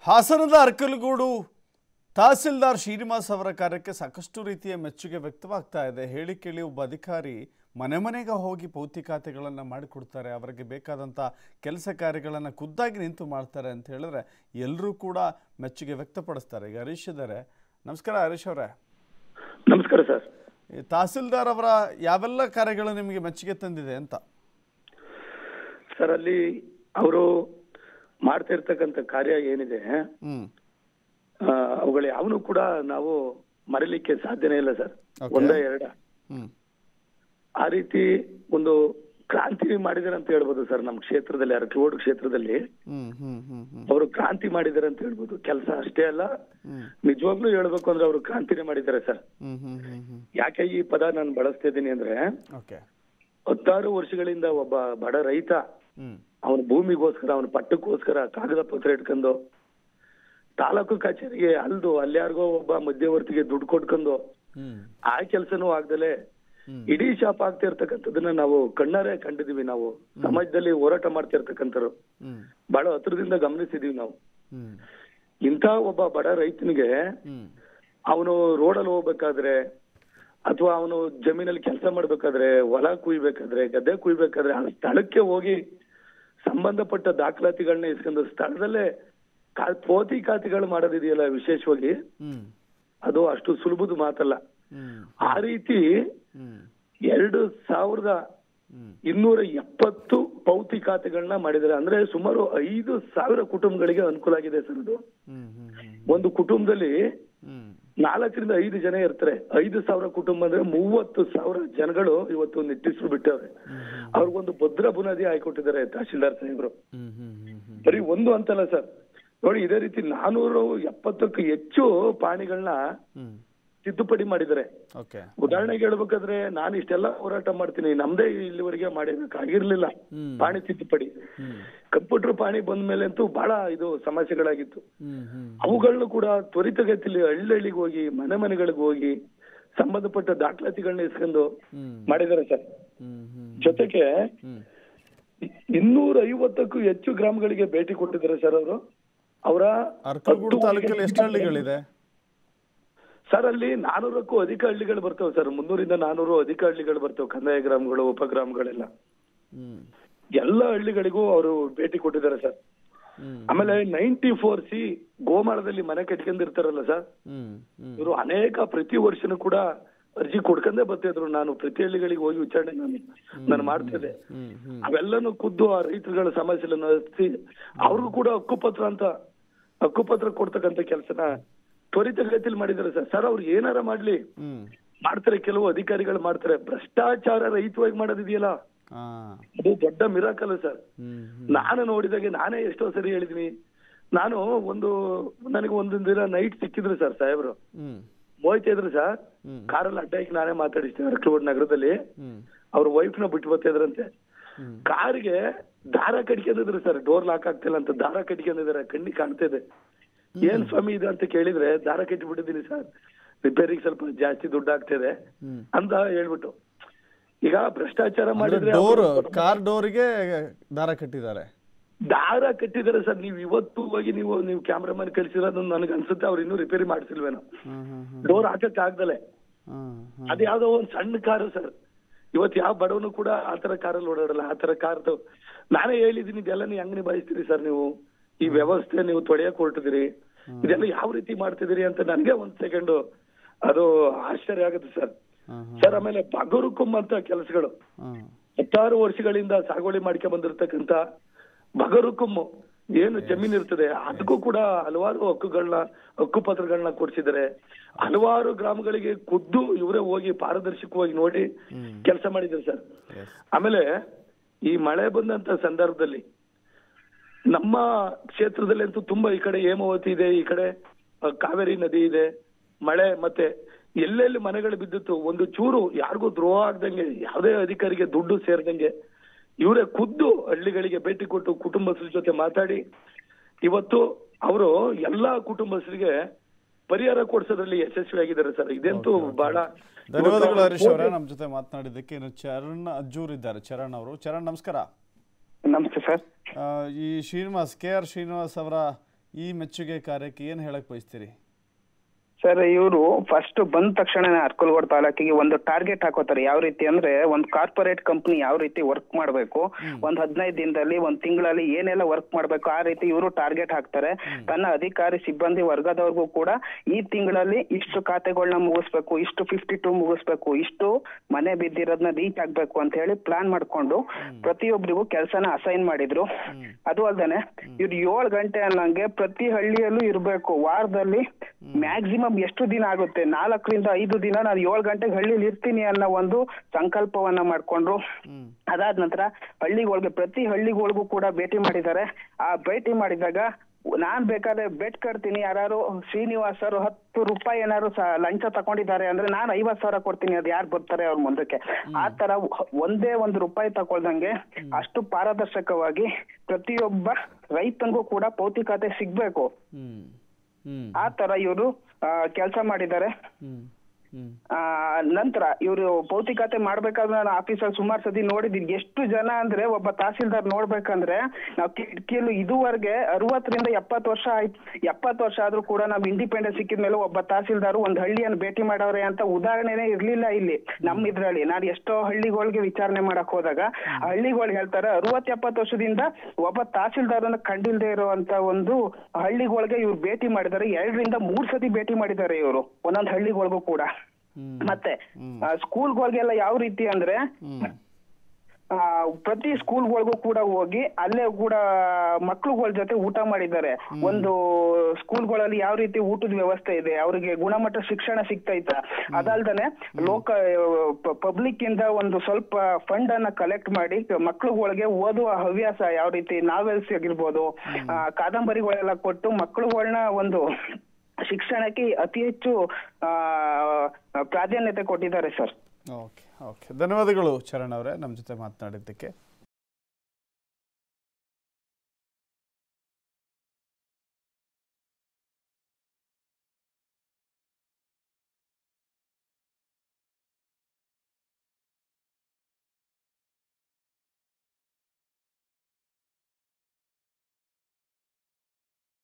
ಹಾಸನದ ಅರ್ಕಲಗೂಡು ತಹಸೀಲ್ದಾರ್ ಶ್ರೀನಿವಾಸ್ ಅವರ ಕಾರ್ಯಕ್ಕೆ ಸಾಕಷ್ಟು ರೀತಿಯ ಮೆಚ್ಚುಗೆ ವ್ಯಕ್ತವಾಗ್ತಾ ಇದೆ ಹೇಳಿ ಕೇಳಿ ಒಬ್ಬ ಅಧಿಕಾರಿ ಮನೆ ಮನೆಗೆ ಹೋಗಿ ಪೌತಿಕಾತೆಗಳನ್ನು ಮಾಡಿಕೊಡ್ತಾರೆ ಅವರಿಗೆ ಬೇಕಾದಂಥ ಕೆಲಸ ಕಾರ್ಯಗಳನ್ನು ಖುದ್ದಾಗಿ ನಿಂತು ಮಾಡ್ತಾರೆ ಅಂತ ಹೇಳಿದ್ರೆ ಎಲ್ಲರೂ ಕೂಡ ಮೆಚ್ಚುಗೆ ವ್ಯಕ್ತಪಡಿಸ್ತಾರೆ ಈಗ ಹರೀಶ್ ಇದ್ದಾರೆ ನಮಸ್ಕಾರ ಹರೀಶ್ ಅವರೇ ನಮಸ್ಕಾರ ಸರ್ ಈ ತಹಸೀಲ್ದಾರ್ ಅವರ ಯಾವೆಲ್ಲ ಕಾರ್ಯಗಳು ನಿಮಗೆ ಮೆಚ್ಚುಗೆ ತಂದಿದೆ ಅಂತ ಸರ್ ಅಲ್ಲಿ ಅವರು ಮಾಡ್ತಾ ಇರ್ತಕ್ಕಂಥ ಕಾರ್ಯ ಏನಿದೆ ಹ್ಞೂ ಆ, ಅವುಗಳು ಯಾವನು ಕೂಡ ನಾವು ಮರೀಲಿಕ್ಕೆ ಸಾಧ್ಯನೇ ಇಲ್ಲ ಸರ್ Okay. ಒಂದ ಎರಡ ಹ್ಞೂ ಆ ರೀತಿ ಒಂದು ಕ್ರಾಂತಿ ಮಾಡಿದಾರೆ ಅಂತ ಹೇಳ್ಬೋದು ಸರ್ ನಮ್ಮ ಕ್ಷೇತ್ರದಲ್ಲಿ ಅರಕಲೋಡ್ ಕ್ಷೇತ್ರದಲ್ಲಿ ಹ್ಞೂ ಹ್ಞೂ ಹ್ಞೂ ಹ್ಞೂ ಅವರು ಕ್ರಾಂತಿ ಮಾಡಿದ್ದಾರೆ ಅಂತ ಹೇಳ್ಬೋದು ಕೆಲಸ ಅಷ್ಟೇ ಅಲ್ಲ ಹ್ಞೂ ನಿಜವಾಗ್ಲೂ ಹೇಳ್ಬೇಕು ಅಂದ್ರೆ ಅವರು ಕ್ರಾಂತಿನೇ ಮಾಡಿದ್ದಾರೆ ಸರ್ ಹ್ಞೂ ಹ್ಞೂ ಹ್ಞೂ ಹ್ಞೂ ಯಾಕೆ ಈ ಪದ ನಾನು ಬಳಸ್ತಾ ಇದ್ದೀನಿ ಅಂದ್ರೆ ಓಕೆ ಹತ್ತಾರು ವರ್ಷಗಳಿಂದ ಒಬ್ಬ ಬಡ ರೈತ ಹ್ಞೂ ಅವನ ಭೂಮಿಗೋಸ್ಕರ ಅವನ ಪಟ್ಟಕ್ಕೋಸ್ಕರ ಕಾಗದ ಪತ್ರ ಇಟ್ಕೊಂಡು ತಾಲೂಕು ಕಚೇರಿಗೆ ಅಲ್ದು ಅಲ್ಯಾರಿಗೋ ಒಬ್ಬ ಮಧ್ಯವರ್ತಿಗೆ ದುಡ್ಡು ಕೊಟ್ಕೊಂಡು ಹ್ಞೂ ಆ ಕೆಲಸನೂ ಆಗ್ದಲೆ ಹ್ಮ್. ಇಡೀ ಶಾಪ್ ಆಗ್ತಾ ಇರ್ತಕ್ಕಂಥದನ್ನ ನಾವು ಕಣ್ಣಾರೆ ಕಂಡಿದೀವಿ ನಾವು ಸಮಾಜದಲ್ಲಿ ಹೋರಾಟ ಮಾಡ್ತಾ ಇರ್ತಕ್ಕಂಥವ್ರು ಹ್ಞೂ ಬಹಳ ಹತ್ರದಿಂದ ಗಮನಿಸಿದೀವಿ ನಾವು ಹ್ಞೂ ಇಂಥ ಒಬ್ಬ ಬಡ ರೈತನಿಗೆ ಹ್ಞೂ ಅವನು ರೋಡಲ್ಲಿ ಹೋಗ್ಬೇಕಾದ್ರೆ ಅಥವಾ ಅವನು ಜಮೀನಲ್ಲಿ ಕೆಲಸ ಮಾಡ್ಬೇಕಾದ್ರೆ ಹೊಲ ಕುಯ್ಬೇಕಾದ್ರೆ ಗದ್ದೆ ಕುಯ್ಬೇಕಾದ್ರೆ ಆ ಸ್ಥಳಕ್ಕೆ ಹೋಗಿ ಸಂಬಂಧಪಟ್ಟ ದಾಖಲಾತಿಗಳನ್ನ ಇಸ್ಕೊಂಡು ಸ್ಥಳದಲ್ಲೇ ಕಾ- ಪೋತಿ ಖಾತೆಗಳು ಮಾಡೋದಿದೆಯಲ್ಲ ವಿಶೇಷವಾಗಿ ಹ್ಞೂ ಅದು ಅಷ್ಟು ಸುಲಭದ ಮಾತಲ್ಲ ಹ್ಞೂ ಆ ರೀತಿ ಹ್ಞೂ ಎರಡು ಸಾವಿರದ ಹ್ಞೂ ಇನ್ನೂರ ಎಪ್ಪತ್ತು ಪೌತಿ ಖಾತೆಗಳನ್ನ ಮಾಡಿದ್ದಾರೆ ಅಂದ್ರೆ ಸುಮಾರು ಐದು ಸಾವಿರ ಕುಟುಂಬಗಳಿಗೆ ಅನುಕೂಲ ಆಗಿದೆ ಸರ್ ಅದು ಹ್ಞೂ ಹ್ಞೂ ಹ್ಞೂ ಒಂದು ಕುಟುಂಬದಲ್ಲಿ ಹ್ಞೂ ನಾಲ್ಕರಿಂದ ಐದು ಜನ ಇರ್ತಾರೆ ಐದು ಸಾವಿರ ಕುಟುಂಬ ಅಂದ್ರೆ ಮೂವತ್ತು ಸಾವಿರ ಜನಗಳು ಇವತ್ತು ನಿಟ್ಟಿಸ್ರು ಬಿಟ್ಟವ್ರೆ ಅವ್ರಿಗೊಂದು ಭದ್ರ ಬುನಾದಿ ಹಾಕೊಟ್ಟಿದ್ದಾರೆ ತಹಶೀಲ್ದಾರ್ ಸಾಹೇಬ್ರು ಹ್ಞೂ ಹ್ಞೂ ಹ್ಞೂ ಹ್ಞೂ ಬರೀ ಒಂದು ಅಂತಲ್ಲ ಸರ್ ನೋಡಿ ಇದೇ ರೀತಿ ನಾನೂರು ಎಪ್ಪತ್ತಕ್ಕೂ ಹೆಚ್ಚು ಪಾಣಿಗಳನ್ನ ಹ್ಞೂ ತಿದ್ದುಪಡಿ ಮಾಡಿದ್ದಾರೆ ಓಕೆ ಉದಾಹರಣೆಗೆ ಹೇಳ್ಬೇಕಾದ್ರೆ ನಾನು ಇಷ್ಟೆಲ್ಲ ಹೋರಾಟ ಮಾಡ್ತೀನಿ ನಮ್ದೇ ಇಲ್ಲಿವರೆಗೆ ಮಾಡಿರ್ಲಿಲ್ಲ ಹ್ಮ್. ಪಾಣಿ ತಿದ್ದುಪಡಿ ಹ್ಞೂ ಕಂಪ್ಯೂಟರ್ ಪಾಣಿ ಬಂದ ಮೇಲೆ ಅಂತೂ ಬಹಳ ಇದು ಸಮಸ್ಯೆಗಳಾಗಿತ್ತು ಹ್ಞೂ ಹ್ಞೂ ಅವುಗಳನ್ನ ಕೂಡ ತ್ವರಿತಗತಿಲಿ ಹಳ್ಳಿಗೆ ಹೋಗಿ ಮನೆ ಮನೆಗಳಿಗೆ ಹೋಗಿ ಸಂಬಂಧಪಟ್ಟ ದಾಖಲಾತಿಗಳನ್ನ ಇಸ್ಕೊಂಡು ಹ್ಞೂ ಮಾಡಿದ್ದಾರೆ ಸರ್ ಹ್ಞೂ ಹ್ಞೂ ಜೊತೆಗೆ ಹ್ಞೂ ಇನ್ನೂರ ಐವತ್ತಕ್ಕೂ ಹೆಚ್ಚು ಗ್ರಾಮಗಳಿಗೆ ಭೇಟಿ ಕೊಟ್ಟಿದ್ದಾರೆ ಸರ್ ಅವರು ಅವರ ಅರ್ಕಲ್ಗೂಡು ತಾಲೂಕಲ್ಲಿ ಎಷ್ಟು ಹಳ್ಳಿಗಳಿದೆ ಸರ್ ಅಲ್ಲಿ ನಾನೂರಕ್ಕೂ ಅಧಿಕ ಹಳ್ಳಿಗಳು ಬರ್ತವೆ ಸರ್ ಮುನ್ನೂರಿಂದ ನಾನೂರು ಅಧಿಕ ಹಳ್ಳಿಗಳು ಬರ್ತವೆ ಕಂದಾಯ ಗ್ರಾಮಗಳು ಉಪಗ್ರಾಮಗಳೆಲ್ಲ ಹ್ಞೂ ಎಲ್ಲ ಹಳ್ಳಿಗಳಿಗೂ ಅವರು ಭೇಟಿ ಕೊಟ್ಟಿದ್ದಾರೆ ಸರ್ ಹ್ಞೂ ಆಮೇಲೆ ನೈಂಟಿ ಫೋರ್ ಸಿ ಗೋಮಾಳದಲ್ಲಿ ಮನೆ ಕಟ್ಕೊಂಡಿರ್ತಾರಲ್ಲ ಸರ್ ಹ್ಞೂ ಹ್ಞೂ ಇವರು ಅನೇಕ ಪ್ರತಿ ವರ್ಷನೂ ಕೂಡ ಅರ್ಜಿ ಕೊಡ್ಕೊಂಡೇ ಬರ್ತಿದ್ರು ನಾನು ಪ್ರತಿ ಹಳ್ಳಿಗಳಿಗೆ ಹೋಗಿ ವಿಚಾರಣೆ ನಾನು ನಾನು ಮಾಡ್ತಿದ್ದೆ ಹ್ಞೂ ಹ್ಞೂ ಅವೆಲ್ಲನೂ ಖುದ್ದು ಆ ರೈತರುಗಳ ಸಮಸ್ಯೆಗಳನ್ನು ಹಚ್ಚಿ ಅವ್ರಿಗೂ ಕೂಡ ಹಕ್ಕುಪತ್ರ ಅಂತ ಹಕ್ಕುಪತ್ರ ಕೊಡ್ತಕ್ಕಂಥ ಕೆಲಸನ ತ್ವರಿತಗತಿಯಲ್ಲಿ ಮಾಡಿದ್ದಾರೆ ಸರ್ ಸರ್ ಅವ್ರು ಏನಾರ ಮಾಡ್ಲಿ ಹ್ಞೂ ಮಾಡ್ತಾರೆ ಕೆಲವು ಅಧಿಕಾರಿಗಳು ಮಾಡ್ತಾರೆ ಭ್ರಷ್ಟಾಚಾರ ರಹಿತವಾಗಿ ಮಾಡೋದಿದೆಯಲ್ಲ ಹಾಂ ಅದು ದೊಡ್ಡ ಮಿರಾಕಲ್ ಸರ್ ಹ್ಞೂ ನಾನು ನೋಡಿದಾಗೆ ನಾನೇ ಎಷ್ಟೋ ಸರಿ ಹೇಳಿದೀನಿ ನಾನು ಒಂದು ನನಗೆ ಒಂದೊಂದು ದಿನ ನೈಟ್ ಸಿಕ್ಕಿದ್ರು ಸರ್ ಸಾಹೇಬ್ರು ಹ್ಞೂ ಹೋಯ್ತಾ ಇದ್ರು ಸರ್ ಹ್ಞೂ ಕಾರಲ್ಲಿ ಅಡ್ಡ ಹಾಕಿ ನಾನೇ ಮಾತಾಡಿಸ್ತೀನಿ ಅರಕಲೋಡ್ ನಗರದಲ್ಲಿ ಹ್ಞೂ ಅವ್ರ ವೈಫ್ನ ಬಿಟ್ಟು ಬರ್ತಾ ಇದ್ರಂತೆ ಹ್ಞೂ ಕಾರಿಗೆ ದಾರ ಕಟ್ಕೊಂಡಿದ್ರು ಸರ್ ಡೋರ್ ಲಾಕ್ ಆಗ್ತಿಲ್ಲ ಅಂತ ದಾರ ಕಟ್ಕೊಂಡಿದ್ದಾರೆ ಕಣ್ಣಿಗೆ ಕಾಣ್ತಾ ಇದೆ ಏನ್ ಸ್ವಾಮಿ ಇದು ಅಂತ ಕೇಳಿದ್ರೆ ದಾರ ಕಟ್ಟಿ ಬಿಟ್ಟಿದ್ದೀನಿ ಸರ್ ರಿಪೇರಿಗೆ ಸ್ವಲ್ಪ ಜಾಸ್ತಿ ದುಡ್ಡು ಆಗ್ತಿದೆ ಹ್ಞೂ ಅಂತ ಹೇಳ್ಬಿಟ್ಟು ಈಗ ಭ್ರಷ್ಟಾಚಾರ ಅಂದ್ರೆ ಮಾಡಿದ್ರೆ ಡೋರ್ ಅವ್ರು ಕಾರ್ ಡೋರಿಗೆ ದಾರ ಕಟ್ಟಿದ್ದಾರೆ ದಾರ ಕಟ್ಟಿದ್ದಾರೆ ಸರ್ ನೀವು ಇವತ್ತು ಹೋಗಿ ನೀವು ನೀವು ಕ್ಯಾಮ್ರಾಮನ್ ಕಳಿಸಿರೋದು ನನಗೆ ಅನ್ಸುತ್ತೆ ಅವ್ರು ಇನ್ನೂ ರಿಪೇರಿ ಮಾಡಿಸಿಲ್ವೇನೋ ಹ್ಮ್ ಹ್ಮ್ ಹ್ಮ್ ಡೋರ್ ಹಾಕಕ್ ಆಗ್ದಲೆ ಹ್ಮ್ ಹ್ಮ್ ಅದ್ ಯಾವ್ದೋ ಒಂದ್ ಸಣ್ಣ ಕಾರು ಸರ್ ಇವತ್ತು ಯಾವ ಬಡವನು ಕೂಡ ಆತರ ಕಾರಲ್ಲಿ ಓಡಾಡಲ್ಲ ಆತರ ಕಾರ್ ನಾನೇ ಹೇಳಿದೀನಿ ಇದೆಲ್ಲ ನೀವು ಹೆಂಗ್ ನಿಭಾಯಿಸ್ತೀರಿ ಸರ್ ನೀವು ಈ ವ್ಯವಸ್ಥೆ ನೀವು ತೊಡೆಯಕ್ ಹೊರಟಿದಿರಿ ಇದೆಲ್ಲ ಯಾವ ರೀತಿ ಮಾಡ್ತಿದ್ದೀರಿ ಅಂತ ನನಗೆ ಒಂದ್ ಸೆಕೆಂಡ್ ಅದು ಆಶ್ಚರ್ಯ ಆಗುತ್ತೆ ಸರ್ ಹ್ಮ್ ಹ್ಮ್ ಸರ್ ಆಮೇಲೆ ಬಗರುಕುಂ ಅಂತ ಕೆಲಸಗಳು ಹ್ಮ್ ಹತ್ತಾರು ವರ್ಷಗಳಿಂದ ಸಾಗುವಳಿ ಮಾಡ್ಕೊಂಡ್ ಬಂದಿರತಕ್ಕಂತ ಬಗರುಕುಮ್ಮು ಏನು ಜಮೀನ್ ಇರ್ತದೆ ಅದಕ್ಕೂ ಕೂಡ ಹಲವಾರು ಹಕ್ಕುಗಳನ್ನ ಹಕ್ಕುಪತ್ರಗಳನ್ನ ಕೊಡ್ಸಿದ್ದಾರೆ ಹಲವಾರು ಗ್ರಾಮಗಳಿಗೆ ಖುದ್ದು ಇವರೇ ಹೋಗಿ ಪಾರದರ್ಶಕವಾಗಿ ನೋಡಿ ಹ್ಮ್ ಕೆಲಸ ಮಾಡಿದ್ದಾರೆ ಸರ್ ಎಸ್ ಆಮೇಲೆ ಈ ಮಳೆ ಬಂದಂತ ಸಂದರ್ಭದಲ್ಲಿ ನಮ್ಮ ಕ್ಷೇತ್ರದಲ್ಲಿ ಅಂತೂ ತುಂಬಾ ಈ ಕಡೆ ಹೇಮಾವತಿ ಇದೆ ಈ ಕಡೆ ಆ, ಕಾವೇರಿ ನದಿ ಇದೆ ಮಳೆ ಮತ್ತೆ ಎಲ್ಲೆಲ್ಲಿ ಮನೆಗಳು ಬಿದ್ದಿತ್ತು ಒಂದು ಚೂರು ಯಾರಿಗೂ ದ್ರೋಹ ಆಗ್ದಂಗೆ ಯಾವುದೇ ಅಧಿಕಾರಿಗೆ ದುಡ್ಡು ಸೇರ್ದಂಗೆ ಇವರೇ ಖುದ್ದು ಹಳ್ಳಿಗಳಿಗೆ ಭೇಟಿ ಕೊಟ್ಟು ಕುಟುಂಬಸ್ಥರ ಜೊತೆ ಮಾತಾಡಿ ಇವತ್ತು ಅವರು ಎಲ್ಲಾ ಕುಟುಂಬಸ್ಥರಿಗೆ ಪರಿಹಾರ ಕೊಡ್ಸೋದ್ರಲ್ಲಿ ಯಶಸ್ವಿಯಾಗಿದ್ದಾರೆ ಸರ್ ಇದಂತೂ ಬಹಳ ಧನ್ಯವಾದಗಳು ಹರೀಶ್ ಅವರೇ ನಮ್ಮ ಜೊತೆ ಮಾತನಾಡಿದ್ದಕ್ಕೆ ಇನ್ನು ಚರಣ್ ಅಜ್ಜೂರ್ ಇದ್ದಾರೆ ಚರಣ್ ಅವರು ಚರಣ್ ನಮಸ್ಕಾರ ನಮಸ್ತೆ ಸರ್ ಆ, ಈ ಶ್ರೀನಿವಾಸ್ ಕೆ ಆರ್ ಶ್ರೀನಿವಾಸ್ ಅವರ ಈ ಮೆಚ್ಚುಗೆ ಕಾರ್ಯಕ್ಕೆ ಏನು ಹೇಳಕ್ ಬಯಸ್ತೀರಿ ಸರ್ ಇವರು ಫಸ್ಟ್ ಬಂದ ತಕ್ಷಣ ಅರ್ಕಲ್ಗೋಡ್ ತಾಲೂಕಿಗೆ ಒಂದು ಟಾರ್ಗೆಟ್ ಹಾಕೋತಾರೆ ಯಾವ ರೀತಿ ಅಂದ್ರೆ ಒಂದು ಕಾರ್ಪೊರೇಟ್ ಕಂಪನಿ ಯಾವ ರೀತಿ ವರ್ಕ್ ಮಾಡಬೇಕು ಒಂದ್ ಹದಿನೈದು ದಿನದಲ್ಲಿ ಒಂದ್ ತಿಂಗಳಲ್ಲಿ ಏನೆಲ್ಲ ವರ್ಕ್ ಮಾಡಬೇಕು ಆ ರೀತಿ ಇವರು ಟಾರ್ಗೆಟ್ ಹಾಕ್ತಾರೆ ತನ್ನ ಅಧಿಕಾರಿ ಸಿಬ್ಬಂದಿ ವರ್ಗದವ್ರಿಗೂ ಕೂಡ ಈ ತಿಂಗಳಲ್ಲಿ ಇಷ್ಟು ಖಾತೆಗಳನ್ನ ಮುಗಿಸ್ಬೇಕು ಇಷ್ಟು ಫಿಫ್ಟಿ ಟು ಮುಗಿಸ್ಬೇಕು ಇಷ್ಟು ಮನೆ ಬಿದ್ದಿರೋದನ್ನ ರೀಚ್ ಆಗ್ಬೇಕು ಅಂತ ಹೇಳಿ ಪ್ಲಾನ್ ಮಾಡ್ಕೊಂಡು ಪ್ರತಿಯೊಬ್ಬರಿಗೂ ಕೆಲಸನ ಅಸೈನ್ ಮಾಡಿದ್ರು ಅದು ಅಲ್ದೇನೆ ಇವ್ರು ಏಳು ಗಂಟೆ ಅನ್ನಂಗೆ ಪ್ರತಿ ಹಳ್ಳಿಯಲ್ಲೂ ಇರ್ಬೇಕು ವಾರದಲ್ಲಿ ಮ್ಯಾಕ್ಸಿಮಮ್ ಎಷ್ಟು ದಿನ ಆಗುತ್ತೆ ನಾಲ್ಕರಿಂದ ಐದು ದಿನ ನಾನು ಏಳು ಗಂಟೆಗೆ ಹಳ್ಳಿಲಿ ಇರ್ತೀನಿ ಅನ್ನೋ ಒಂದು ಸಂಕಲ್ಪವನ್ನ ಮಾಡ್ಕೊಂಡ್ರು ಅದಾದ ನಂತರ ಹಳ್ಳಿಗಳಿಗೆ ಪ್ರತಿ ಹಳ್ಳಿಗಳಿಗೂ ಕೂಡ ಭೇಟಿ ಮಾಡಿದ್ದಾರೆ ಆ ಭೇಟಿ ಮಾಡಿದಾಗ ನಾನ್ ಬೇಕಾದ್ರೆ ಬೆಟ್ ಕಟ್ತೀನಿ ಯಾರು ಶ್ರೀನಿವಾಸ್ ಸರ್ ಹತ್ತು ರೂಪಾಯಿ ಏನಾದ್ರು ಸ- ಲಂಚ ತಗೊಂಡಿದ್ದಾರೆ ಅಂದ್ರೆ ನಾನ್ ಐವತ್ ಸಾವಿರ ಕೊಡ್ತೀನಿ ಅದ್ ಯಾರು ಬರ್ತಾರೆ ಅವ್ರ ಮುಂದಕ್ಕೆ ಆ ತರ ಒ- ಒಂದೇ ಒಂದು ರೂಪಾಯಿ ತಗೊಳ್ದಂಗೆ ಅಷ್ಟು ಪಾರದರ್ಶಕವಾಗಿ ಪ್ರತಿಯೊಬ್ಬ ರೈತನಿಗೂ ಕೂಡ ಪೌತಿಕತೆ ಸಿಗ್ಬೇಕು ಹ್ಮ್ ಹ್ಮ್ ಆ ತರ ಇವರು ಕೆಲಸ ಮಾಡಿದ್ದಾರೆ ಹ್ಮ್ ಹ್ಮ್ ಆ ನಂತರ ಇವರು ಭೌತಿಕತೆ ಮಾಡ್ಬೇಕಾದ್ರೆ ನಾನು ಆಫೀಸಲ್ಲಿ ಸುಮಾರು ಸತಿ ನೋಡಿದ್ದೀನಿ ಎಷ್ಟು ಜನ ಅಂದ್ರೆ ಒಬ್ಬ ತಹಸೀಲ್ದಾರ್ ನೋಡ್ಬೇಕಂದ್ರೆ ನಾವು ಕಿಟಕಿಯಲ್ಲಿ ಇದುವರೆಗೆ ಅರವತ್ತರಿಂದ ಎಪ್ಪತ್ತು ವರ್ಷ ಆಯ್ತು ಎಪ್ಪತ್ತು ವರ್ಷ ಆದ್ರೂ ಕೂಡ ನಾವು ಇಂಡಿಪೆಂಡೆನ್ಸ್ ಸಿಕ್ಕಿದ ಮೇಲೆ ಒಬ್ಬ ತಹಸೀಲ್ದಾರ್ ಒಂದ್ ಹಳ್ಳಿಯನ್ನು ಭೇಟಿ ಮಾಡವ್ರೆ ಅಂತ ಉದಾಹರಣೆನೇ ಇರ್ಲಿಲ್ಲ ಇಲ್ಲಿ ನಮ್ಮ ಇದ್ರಲ್ಲಿ ನಾನು ಎಷ್ಟೋ ಹಳ್ಳಿಗಳಿಗೆ ವಿಚಾರಣೆ ಮಾಡಕ್ ಹೋದಾಗ ಹಳ್ಳಿಗಳು ಹೇಳ್ತಾರೆ ಅರವತ್ ಎಪ್ಪತ್ತು ವರ್ಷದಿಂದ ಒಬ್ಬ ತಹಸೀಲ್ದಾರನ್ನ ಕಂಡಿಲ್ದೇ ಇರುವಂತ ಒಂದು ಹಳ್ಳಿಗಳಿಗೆ ಇವ್ರು ಭೇಟಿ ಮಾಡಿದ್ದಾರೆ ಎರಡರಿಂದ ಮೂರ್ ಸತಿ ಭೇಟಿ ಮಾಡಿದ್ದಾರೆ ಇವರು ಒಂದೊಂದ್ ಹಳ್ಳಿಗಳಿಗೂ ಕೂಡ ಹ್ಮ್ ಮತ್ತೆ ಸ್ಕೂಲ್ಗಳಿಗೆಲ್ಲ ಯಾವ ರೀತಿ ಅಂದ್ರೆ ಹ್ಮ್ ಆ, ಪ್ರತಿ ಸ್ಕೂಲ್ಗಳಿಗೂ ಕೂಡ ಹೋಗಿ ಅಲ್ಲೇ ಕೂಡ ಮಕ್ಳುಗಳ ಜೊತೆ ಊಟ ಮಾಡಿದ್ದಾರೆ ಒಂದು ಸ್ಕೂಲ್ಗಳಲ್ಲಿ ಯಾವ ರೀತಿ ಊಟದ ವ್ಯವಸ್ಥೆ ಇದೆ ಅವರಿಗೆ ಗುಣಮಟ್ಟ ಶಿಕ್ಷಣ ಸಿಗ್ತೈತ ಅದಲ್ದನೆ ಲೋಕ ಪಬ್ಲಿಕ್ ಇಂದ ಒಂದು ಸ್ವಲ್ಪ ಫಂಡ್ ಅನ್ನ ಕಲೆಕ್ಟ್ ಮಾಡಿ ಮಕ್ಳುಗಳಿಗೆ ಓದುವ ಹವ್ಯಾಸ ಯಾವ ರೀತಿ ನಾವೆಲ್ಸ್ ಆಗಿರ್ಬೋದು ಆ, ಕಾದಂಬರಿಗಳೆಲ್ಲ ಕೊಟ್ಟು ಮಕ್ಳುಗಳನ್ನ ಒಂದು ಶಿಕ್ಷಣಕ್ಕೆ ಅತಿ ಹೆಚ್ಚು ಆ ಪ್ರಾಧಾನ್ಯತೆ ಕೊಟ್ಟಿದ್ದಾರೆ ಸರ್ ಓಕೆ ಓಕೆ ಧನ್ಯವಾದಗಳು ಚರಣ್ ಅವರೇ ನಮ್ಮ ಜೊತೆ ಮಾತನಾಡಿದ್ದಕ್ಕೆ